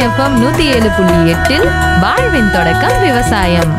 FM நூத்தி ஏழு புள்ளி எட்டில் வாழ்வின் தொடக்கம் விவசாயம்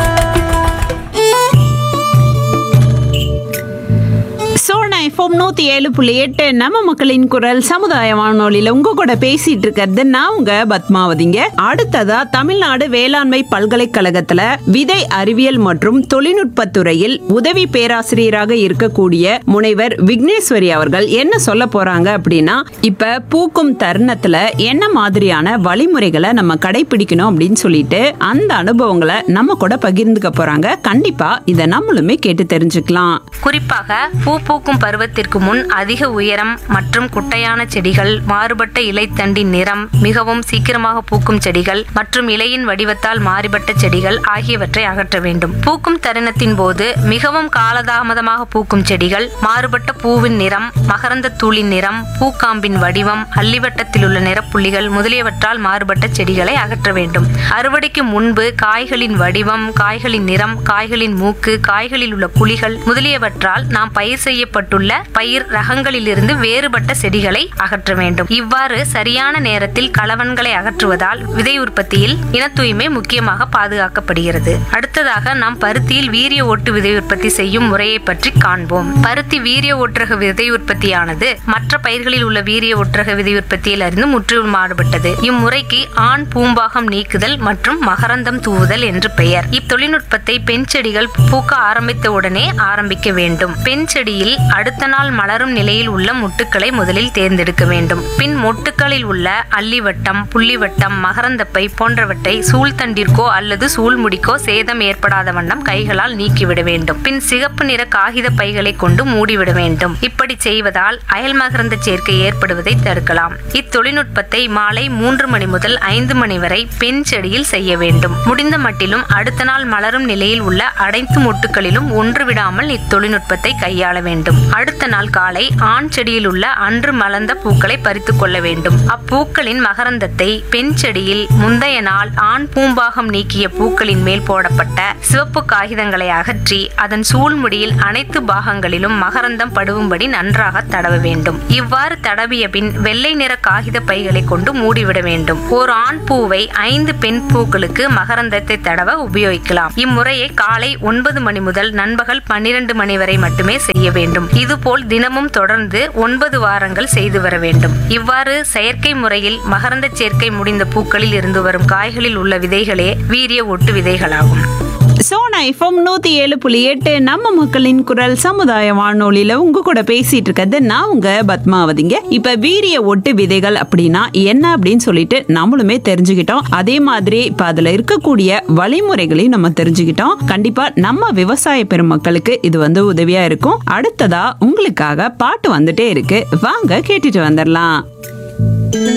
சோனா எஃப்எம் நூத்தி ஏழு புள்ளி எட்டு நம்ம மக்களின் குரல் சமுதாய வானொலியில உங்க கூட பேசிட்டு இருக்கிறது நான் உங்க பத்மாவதிங்க அடுத்ததா தமிழ்நாடு வேளாண்மை பல்கலைக்கழகத்துல விதை அறிவியல் மற்றும் தொழில்நுட்பத் துறையில் உதவி பேராசிரியராக இருக்கக்கூடிய முனைவர் விக்னேஸ்வரி அவர்கள் என்ன சொல்ல போறாங்க அப்படின்னா இப்ப பூக்கும் தருணத்துல என்ன மாதிரியான வழிமுறைகளை நம்ம கடைபிடிக்கணும் அப்படின்னு சொல்லிட்டு அந்த அனுபவங்களை நம்ம கூட பகிர்ந்துக்க போறாங்க கண்டிப்பா இதை நம்மளுமே கேட்டு தெரிஞ்சுக்கலாம் குறிப்பாக பூ பூக்கும் பருவத்திற்கு முன் அதிக உயரம் மற்றும் குட்டையான செடிகள் மாறுபட்ட இலைத்தண்டின் நிறம் மிகவும் சீக்கிரமாக பூக்கும் செடிகள் மற்றும் இலையின் வடிவத்தால் மாறுபட்ட செடிகள் ஆகியவற்றை அகற்ற வேண்டும் பூக்கும் தருணத்தின் போது மிகவும் காலதாமதமாக பூக்கும் செடிகள் மாறுபட்ட பூவின் நிறம் மகரந்த தூளின் நிறம் பூக்காம்பின் வடிவம் அல்லிவட்டத்தில் உள்ள நிறப்புள்ளிகள் முதலியவற்றால் மாறுபட்ட செடிகளை அகற்ற வேண்டும் அறுவடைக்கு முன்பு காய்களின் வடிவம் காய்களின் நிறம் காய்களின் மூக்கு காய்களில் உள்ள குழிகள் முதலியவற்றால் நாம் பயிர் செய்யப்பட்டுள்ள பயிர் ரகங்களிலிருந்து வேறுபட்ட செடிகளை அகற்ற வேண்டும் இவ்வாறு சரியான நேரத்தில் களவன்களை அகற்றுவதால் விதை உற்பத்தியில் இன தூய்மை முக்கியமாக பாதுகாக்கப்படுகிறது அடுத்ததாக நாம் பருத்தியில் வீரிய ஓட்டு விதை உற்பத்தி செய்யும் முறையை பற்றி காண்போம் பருத்தி வீரிய ஒற்றக விதை உற்பத்தியானது மற்ற பயிர்களில் உள்ள வீரிய ஒற்றக விதை உற்பத்தியில் இருந்து முற்றிலும் மாறுபட்டது இம்முறைக்கு ஆண் பூம்பாகம் நீக்குதல் மற்றும் மகரந்தம் தூவுதல் என்று பெயர் இத்தொழில்நுட்பத்தை பெண் செடிகள் பூக்க ஆரம்பித்த உடனே ஆரம்பிக்க வேண்டும் பெண் செடியில் அடுத்த நாள் மலரும் நிலையில் உள்ள முட்டுக்களை முதலில் தேர்ந்தெடுக்க வேண்டும் பின் மொட்டுக்களில் உள்ள அல்லிவட்டம் புள்ளிவட்டம் மகரந்தப்பை போன்றவற்றை சூழ்தண்டிற்கோ அல்லது சூழ்முடிக்கோ சேதம் ஏற்படாத வண்ணம் கைகளால் நீக்கிவிட வேண்டும் பின் சிகப்பு நிற காகித பைகளை கொண்டு மூடிவிட வேண்டும் இப்படி செய்வதால் அயல் மகரந்த சேர்க்கை ஏற்படுவதை தடுக்கலாம் இத்தொழில்நுட்பத்தை மாலை மூன்று மணி முதல் ஐந்து மணி வரை பெண் செடியில் செய்ய வேண்டும் முடிந்த மட்டிலும் அடுத்த நாள் மலரும் நிலையில் உள்ள அனைத்து மொட்டுக்களிலும் ஒன்று விடாமல் இத்தொழில்நுட்பத்தை கையாள வேண்டும் அடுத்த நாள் காலை ஆண் செடியில் உள்ள அன்று மலர்ந்த பூக்களை பறித்துக் கொள்ள வேண்டும் அப்பூக்களின் மகரந்தத்தை பெண் செடியில் முந்தைய நாள் ஆண் பூம்பாகம் நீக்கிய பூக்களின் மேல் போடப்பட்ட சிவப்பு காகிதங்களை அகற்றி அதன் சூழ்முடியில் அனைத்து பாகங்களிலும் மகரந்தம் படுவும்படி நன்றாக தடவ வேண்டும் இவ்வாறு தடவிய பின் வெள்ளை நிற காகித பைகளை கொண்டு மூடிவிட வேண்டும் ஒரு ஆண் பூவை ஐந்து பெண் பூக்களுக்கு மகரந்தத்தை தடவ உபயோகிக்கலாம் இம்முறையை காலை ஒன்பது மணி முதல் நண்பகல் பன்னிரண்டு மணி வரை மட்டுமே செய்ய வேண்டும் இதுபோல் தினமும் தொடர்ந்து ஒன்பது வாரங்கள் செய்து வர வேண்டும் இவ்வாறு செயற்கை முறையில் மகரந்த சேர்க்கை முடிந்த பூக்களில் இருந்து வரும் காய்களில் உள்ள விதைகளே வீரிய ஒட்டு விதைகளாகும் சோனா எஃப்எம் நூத்தி ஏழு புள்ளி எட்டு நம்ம மக்களின் குரல் சமுதாய வானொலியில உங்க கூட பேசிட்டு இருக்கிறது நான் உங்க பத்மாவதிங்க இப்ப வீரிய ஒட்டு விதைகள் அப்படின்னா என்ன அப்படின்னு சொல்லிட்டு நம்மளுமே தெரிஞ்சுக்கிட்டோம் அதே மாதிரி இப்ப அதுல இருக்கக்கூடிய வழிமுறைகளையும் நம்ம தெரிஞ்சுக்கிட்டோம் கண்டிப்பா நம்ம விவசாய பெருமக்களுக்கு இது வந்து உதவியா இருக்கும் அடுத்ததா உங்களுக்காக பாட்டு வந்துட்டே இருக்கு வாங்க கேட்டுட்டு வந்துடலாம்